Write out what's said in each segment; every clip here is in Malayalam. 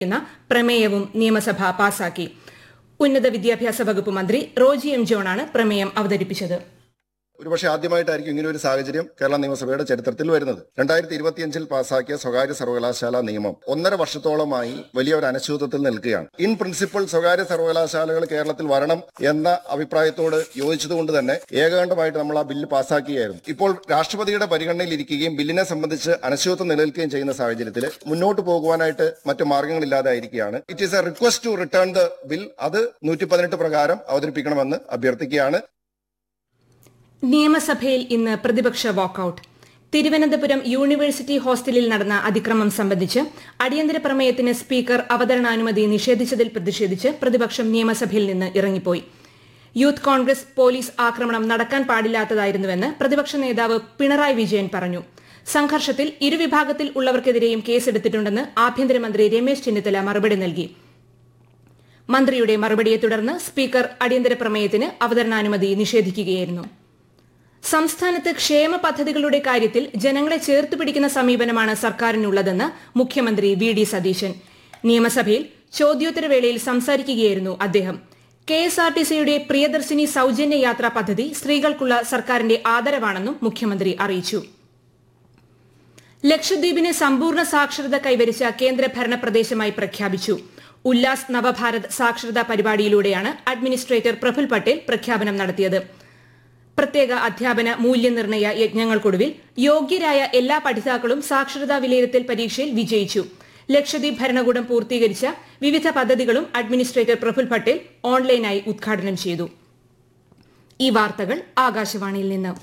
എന്ന പ്രമേയവും നിയമസഭ പാസാക്കി ഉന്നത വിദ്യാഭ്യാസ വകുപ്പ് മന്ത്രി റോജി എം ജോണാണ് പ്രമേയം അവതരിപ്പിച്ചത് ഒരുപക്ഷെ ആദ്യമായിട്ടായിരിക്കും ഇങ്ങനെ ഒരു സാഹചര്യം കേരള നിയമസഭയുടെ ചരിത്രത്തിൽ വരുന്നത് രണ്ടായിരത്തി ഇരുപത്തിയഞ്ചിൽ പാസാക്കിയ സ്വകാര്യ സർവകലാശാല നിയമം ഒന്നര വർഷത്തോളമായി വലിയ ഒരു അനിശ്ചിതത്വത്തിൽ നിൽക്കുകയാണ് ഇൻ പ്രിൻസിപ്പിൾ സ്വകാര്യ സർവകലാശാലകൾ കേരളത്തിൽ വരണം എന്ന അഭിപ്രായത്തോട് യോജിച്ചതുകൊണ്ട് തന്നെ ഏകകണ്ഠമായിട്ട് നമ്മൾ ആ ബില്ല് പാസാക്കുകയായിരുന്നു ഇപ്പോൾ രാഷ്ട്രപതിയുടെ പരിഗണനയിൽ ഇരിക്കുകയും ബില്ലിനെ സംബന്ധിച്ച് അനിശ്ചിതത്വം നിലനിൽക്കുകയും ചെയ്യുന്ന സാഹചര്യത്തിൽ മുന്നോട്ട് പോകുവാനായിട്ട് മറ്റു മാർഗങ്ങളില്ലാതെ ആയിരിക്കുകയാണ് it is a request to return the bill അത് നൂറ്റി പതിനെട്ട് പ്രകാരം അവതരിപ്പിക്കണമെന്ന് അഭ്യർത്ഥിക്കുകയാണ് നിയമസഭയിൽ ഇന്ന് പ്രതിപക്ഷ വാക്കൌട്ട് തിരുവനന്തപുരം യൂണിവേഴ്സിറ്റി ഹോസ്റ്റലിൽ നടന്ന അതിക്രമം സംബന്ധിച്ച് അടിയന്തര പ്രമേയത്തിന് സ്പീക്കർ അവതരണാനുമതി നിഷേധിച്ചതിൽ പ്രതിഷേധിച്ച് പ്രതിപക്ഷം നിയമസഭയിൽ നിന്ന് ഇറങ്ങിപ്പോയി യൂത്ത് കോൺഗ്രസ് പോലീസ് ആക്രമണം നടക്കാൻ പാടില്ലാത്തതായിരുന്നുവെന്ന് പ്രതിപക്ഷ നേതാവ് പിണറായി വിജയൻ പറഞ്ഞു സംഘർഷത്തിൽ ഇരുവിഭാഗത്തിൽ ഉള്ളവർക്കെതിരെയും കേസെടുത്തിട്ടുണ്ടെന്ന് ആഭ്യന്തരമന്ത്രി രമേശ് ചെന്നിത്തല മറുപടി നൽകി മന്ത്രിയുടെ മറുപടിയെ തുടർന്ന് സ്പീക്കർ അടിയന്തര പ്രമേയത്തിന് അവതരണാനുമതി നിഷേധിക്കുകയായിരുന്നു സംസ്ഥാനത്ത് ക്ഷേമ പദ്ധതികളുടെ കാര്യത്തിൽ ജനങ്ങളെ ചേർത്ത് പിടിക്കുന്ന സമീപനമാണ് സർക്കാരിനുള്ളതെന്ന് മുഖ്യമന്ത്രി വി ഡി സതീശൻ നിയമസഭയിൽ ചോദ്യോത്തരവേളയിൽ സംസാരിക്കുകയായിരുന്നു അദ്ദേഹം കെ എസ് ആർ ടി സിയുടെ പ്രിയദർശിനി സൌജന്യ യാത്രാ പദ്ധതി സ്ത്രീകൾക്കുള്ള സർക്കാരിന്റെ ആദരവാണെന്നും മുഖ്യമന്ത്രി അറിയിച്ചു ലക്ഷദ്വീപിന് സമ്പൂർണ്ണ സാക്ഷരത കൈവരിച്ച കേന്ദ്ര ഭരണ പ്രദേശമായി പ്രഖ്യാപിച്ചു ഉല്ലാസ് നവഭാരത് സാക്ഷരതാ പരിപാടിയിലൂടെയാണ് അഡ്മിനിസ്ട്രേറ്റർ പ്രഫുൽ പട്ടേൽ പ്രഖ്യാപനം നടത്തിയത് പ്രത്യേക അധ്യാപന മൂല്യനിർണ്ണയ യജ്ഞങ്ങൾക്കൊടുവിൽ യോഗ്യരായ എല്ലാ പഠിതാക്കളും സാക്ഷരതാ വിലയിരുത്തൽ പരീക്ഷയിൽ വിജയിച്ചു ലക്ഷദ്വീപ് ഭരണകൂടം പൂർത്തീകരിച്ച വിവിധ പദ്ധതികളും അഡ്മിനിസ്ട്രേറ്റർ പ്രഫുൽ പട്ടേൽ ഓൺലൈനായി ഉദ്ഘാടനം ചെയ്തു ഈ വാർത്തകൾ ആകാശവാണിയിൽ നിന്ന്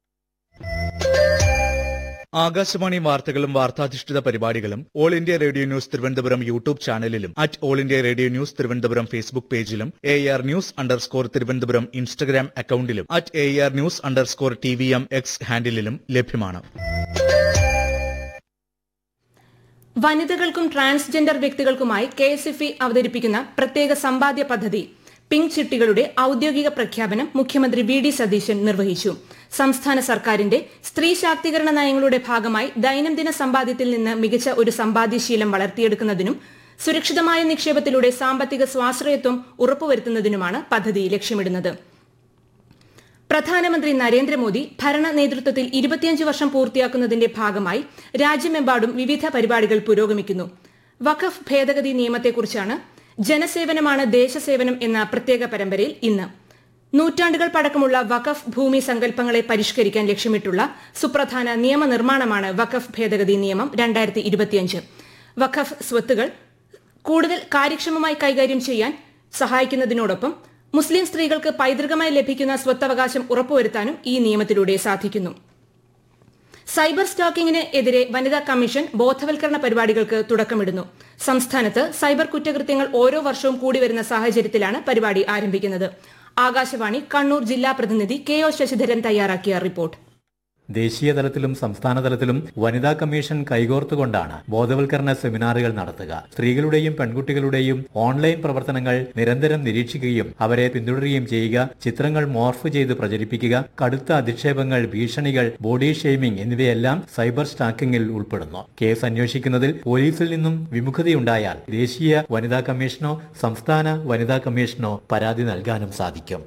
ആകാശവാണി വാർത്തകളും വാർത്താധിഷ്ഠിത പരിപാടികളും all India radio news Thiruvananthapuram YouTube ചാനലിലും at all India radio news Thiruvananthapuram Facebook പേജിലും A R news underscore Thiruvananthapuram Instagram അക്കൌണ്ടിലും at A R news underscore T V M X ഹാൻഡിലും ലഭ്യമാണ് വനിതകൾക്കും ട്രാൻസ്ജെൻഡർ വ്യക്തികൾക്കുമായി കെ എസ് എഫ് ഇ അവതരിപ്പിക്കുന്ന പ്രത്യേക സമ്പാദ്യ പദ്ധതി പിങ്ക് ചിട്ടികളുടെ ഔദ്യോഗിക പ്രഖ്യാപനം മുഖ്യമന്ത്രി വി ഡി സതീശൻ നിർവഹിച്ചു സംസ്ഥാന സർക്കാരിന്റെ സ്ത്രീ ശാക്തീകരണ നയങ്ങളുടെ ഭാഗമായി ദൈനംദിന സമ്പാദ്യത്തിൽ നിന്ന് മികച്ച ഒരു സമ്പാദ്യശീലം വളർത്തിയെടുക്കുന്നതിനും സുരക്ഷിതമായ നിക്ഷേപത്തിലൂടെ സാമ്പത്തിക സ്വാശ്രയത്വം ഉറപ്പുവരുത്തുന്നതിനുമാണ് പദ്ധതി ലക്ഷ്യമിടുന്നത് പ്രധാനമന്ത്രി നരേന്ദ്രമോദി ഭരണ നേതൃത്വത്തിൽ ഇരുപത്തിയഞ്ച് വർഷം പൂർത്തിയാക്കുന്നതിന്റെ ഭാഗമായി രാജ്യമെമ്പാടും വിവിധ പരിപാടികൾ പുരോഗമിക്കുന്നു വഖഫ് ഭേദഗതി നിയമത്തെക്കുറിച്ചാണ് ജനസേവനമാണ് ദേശസേവനം എന്ന പ്രത്യേക പരമ്പരയിൽ ഇന്ന് നൂറ്റാണ്ടുകൾ പഴക്കമുള്ള വഖഫ് ഭൂമി സങ്കല്പങ്ങളെ പരിഷ്കരിക്കാൻ ലക്ഷ്യമിട്ടുള്ള സുപ്രധാന നിയമനിർമ്മാണമാണ് വഖഫ് ഭേദഗതി നിയമം രണ്ടായിരത്തി ഇരുപത്തിയഞ്ച് വഖഫ് സ്വത്തുകൾ കൂടുതൽ കാര്യക്ഷമമായി കൈകാര്യം ചെയ്യാൻ സഹായിക്കുന്നതിനോടൊപ്പം മുസ്ലിം സ്ത്രീകൾക്ക് പൈതൃകമായി ലഭിക്കുന്ന സ്വത്തവകാശം ഉറപ്പുവരുത്താനും ഈ നിയമത്തിലൂടെ സാധിക്കുന്നു സൈബർ സ്റ്റാക്കിങ്ങിന് എതിരെ വനിതാ കമ്മീഷൻ ബോധവൽക്കരണ പരിപാടികൾക്ക് തുടക്കമിടുന്നു സംസ്ഥാനത്ത് സൈബർ കുറ്റകൃത്യങ്ങൾ ഓരോ വർഷവും കൂടി വരുന്ന സാഹചര്യത്തിലാണ് പരിപാടി ആരംഭിക്കുന്നത് ആകാശവാണി കണ്ണൂർ ജില്ലാ പ്രതിനിധി കെ ഒ ശശിധരൻ തയ്യാറാക്കിയ റിപ്പോർട്ട് ദേശീയ തലത്തിലും സംസ്ഥാന തലത്തിലും വനിതാ കമ്മീഷൻ കൈകോർത്തുകൊണ്ടാണ് ബോധവൽക്കരണ സെമിനാറുകൾ നടത്തുക സ്ത്രീകളുടെയും പെൺകുട്ടികളുടെയും ഓൺലൈൻ പ്രവർത്തനങ്ങൾ നിരന്തരം നിരീക്ഷിക്കുകയും അവരെ പിന്തുടരുകയും ചെയ്യുക ചിത്രങ്ങൾ മോർഫ് ചെയ്ത് പ്രചരിപ്പിക്കുക കടുത്ത അധിക്ഷേപങ്ങൾ ഭീഷണികൾ ബോഡി ഷെയ്മിംഗ് എന്നിവയെല്ലാം സൈബർ സ്റ്റാക്കിംഗിൽ ഉൾപ്പെടുന്നു കേസ് അന്വേഷിക്കുന്നതിൽ പോലീസിൽ നിന്നും വിമുഖതയുണ്ടായാൽ ദേശീയ വനിതാ കമ്മീഷനോ സംസ്ഥാന വനിതാ കമ്മീഷനോ പരാതി നൽകാനും സാധിക്കും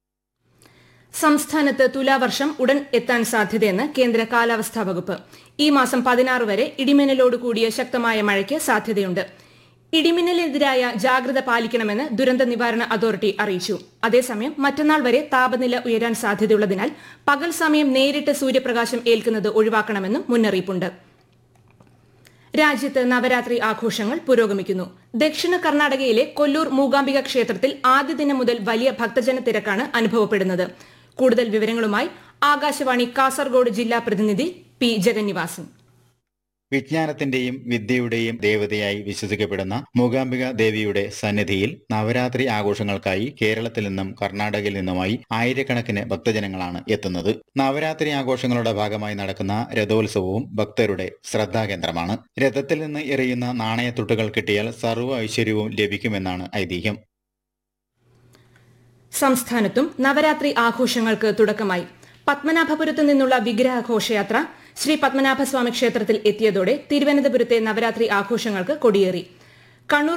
സംസ്ഥാനത്ത് തുലാവർഷം ഉടൻ എത്താൻ സാധ്യതയെന്ന് കേന്ദ്ര കാലാവസ്ഥാ വകുപ്പ് ഈ മാസം പതിനാറ് വരെ ഇടിമിന്നലോട് കൂടിയ ശക്തമായ മഴയ്ക്ക് സാധ്യതയുണ്ട് ഇടിമിന്നലിനെതിരായ ജാഗ്രത പാലിക്കണമെന്ന് ദുരന്ത നിവാരണ അതോറിറ്റി അറിയിച്ചു അതേസമയം മറ്റന്നാൾ വരെ താപനില ഉയരാൻ സാധ്യതയുള്ളതിനാൽ പകൽ സമയം നേരിട്ട് സൂര്യപ്രകാശം ഏൽക്കുന്നത് ഒഴിവാക്കണമെന്നും മുന്നറിയിപ്പുണ്ട് രാജ്യത്ത് നവരാത്രി ആഘോഷങ്ങൾ പുരോഗമിക്കുന്നു ദക്ഷിണ കർണാടകയിലെ കൊല്ലൂർ മൂകാംബിക ക്ഷേത്രത്തിൽ ആദ്യ ദിനം മുതൽ വലിയ ഭക്തജന തിരക്കാണ് അനുഭവപ്പെടുന്നത് കൂടുതൽ വിവരങ്ങളുമായി ആകാശവാണി കാസർഗോഡ് ജില്ലാ പ്രതിനിധി പി ജഗന്നിവാസൻ വിജ്ഞാനത്തിന്റെയും വിദ്യയുടെയും ദേവതയായി വിശ്വസിക്കപ്പെടുന്ന മൂകാംബിക ദേവിയുടെ സന്നിധിയിൽ നവരാത്രി ആഘോഷങ്ങൾക്കായി കേരളത്തിൽ നിന്നും കർണാടകയിൽ നിന്നുമായി ആയിരക്കണക്കിന് ഭക്തജനങ്ങളാണ് എത്തുന്നത് നവരാത്രി ആഘോഷങ്ങളുടെ ഭാഗമായി നടക്കുന്ന രഥോത്സവവും ഭക്തരുടെ ശ്രദ്ധാകേന്ദ്രമാണ് രഥത്തിൽ നിന്ന് എറിയുന്ന നാണയത്തുട്ടുകൾ കിട്ടിയാൽ സർവ്വ ഐശ്വര്യവും ലഭിക്കുമെന്നാണ് ഐതിഹ്യം സംസ്ഥാനത്തും നവരാത്രി ആഘോഷങ്ങൾക്ക് തുടക്കമായി പത്മനാഭപുരത്തു നിന്നുള്ള വിഗ്രഹ ഘോഷയാത്ര ശ്രീ പത്മനാഭസ്വാമി ക്ഷേത്രത്തിൽ എത്തിയതോടെ തിരുവനന്തപുരത്തെ നവരാത്രി ആഘോഷങ്ങൾക്ക് കൊടിയേറി കണ്ണൂർ